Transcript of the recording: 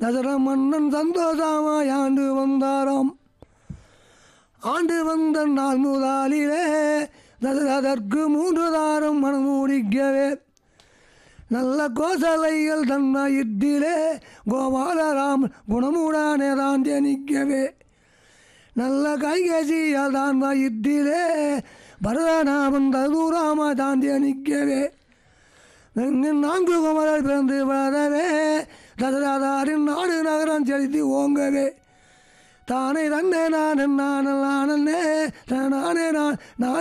தசர மன்னன் சந்தோஷமாய் ஆண்டு வந்தாராம் ஆண்டு வந்த நாள் முதலிலே தசரதற்கு மூன்று தாரம் மனம் முடிக்கவே நல்ல கோசலைகள் தன்மயிற்றிலே கோபாலராம் குணமுடானே தான் ஜனிக்கவே நல்ல கைகசியால் தான் வயிற்றிலே பரதநாமன் ததுராம தான் ஜனிக்கவே இங்கு நான்கு குமரர் பிறந்து வளரவே தசரதாரின் நாடு நகரம் செலுத்தி ஓங்கவே தானே தன்னே நான் நானே நானே நான்